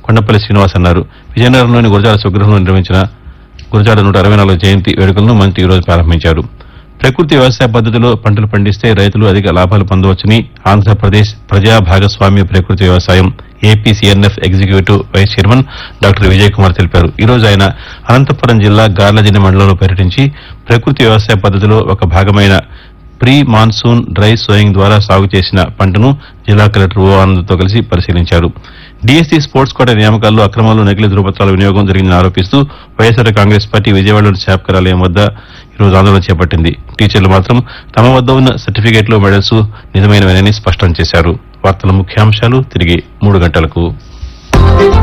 కొండపల్లి శ్రీనివాస్ అన్నారు విజయనగరంలోని గురజాడ స్వగృహంలో నిర్వహించిన గురజాడ నూట అరవై నాలుగు జయంతి వేడుకలను మంత్రి ఈ రోజు ప్రారంభించారు ప్రకృతి వ్యవసాయ పద్దతిలో పంటలు పండిస్తే రైతులు అధిక లాభాలు పొందవచ్చని ఆంధ్రప్రదేశ్ ప్రజా భాగస్వామ్య ప్రకృతి వ్యవసాయం APCNF executive vice chairman doctor Vijay Kumar తెలిపారు ఈ రోజు ఆయన అనంతపురం జిల్లా గార్లదిన్నె మండలంలో పర్యటించి ప్రకృతి వ్యవసాయ పద్దతిలో ఒక భాగమైన ప్రీ మాన్సూన్ డ్రై సోయింగ్ ద్వారా సాగు చేసిన పంటను జిల్లా కలెక్టర్ ఓ ఆనంద్తో కలిసి పరిశీలించారు డీఎస్సీ స్పోర్ట్స్ కోట నియామకాల్లో అక్రమాలు నకిలీ ధృవపత్రాల వినియోగం జరిగిందని ఆరోపిస్తూ వైఎస్ఆర్ కాంగ్రెస్ పార్టీ విజయవాడలోని శాప్ కార్యాలయం వద్ద ఈరోజు ఆందోళన చేపట్టింది టీచర్లు మాత్రం తమ వద్ద ఉన్న సర్టిఫికేట్లు మెడల్స్ నిజమైనవని స్పష్టం చేశారు వార్తల ముఖ్యాంశాలు తిరిగి మూడు గంటలకు